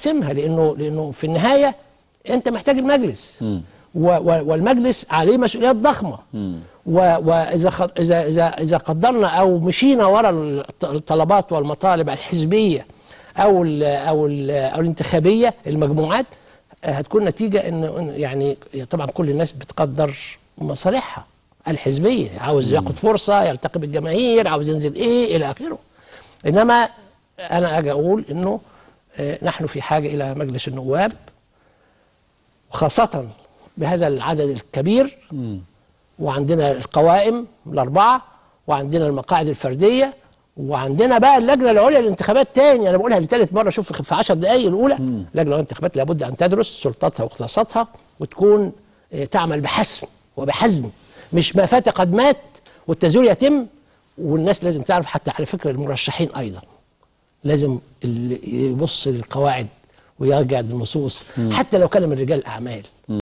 تحسمها لانه لانه في النهايه انت محتاج المجلس و و والمجلس عليه مسؤوليات ضخمه و واذا خ- اذا اذا اذا قدرنا او مشينا ورا الط- الطلبات والمطالب الحزبيه او ال او ال او الانتخابيه المجموعات آه، هتكون نتيجه ان إن يعني طبعا كل الناس بتقدر مصالحها الحزبيه عاوز ياخد فرصه يلتقي بالجماهير عاوز ينزل ايه الى اخره انما انا اجي اقول انه آه، نحن في حاجه الى مجلس النواب وخاصه بهذا العدد الكبير وعندنا القوائم الاربعه وعندنا المقاعد الفرديه وعندنا بقى اللجنه العليا للانتخابات تاني انا بقولها لثالث مره شوف في 10 دقائق الاولى اللجنه العليا للانتخابات لابد ان تدرس سلطاتها واختصاصاتها وتكون آه، تعمل بحسم وبحزم مش ما فات قد مات والتزوير يتم والناس لازم تعرف حتى على فكره المرشحين ايضا لازم اللي يبص للقواعد ويرجع للنصوص حتى لو كان من رجال الاعمال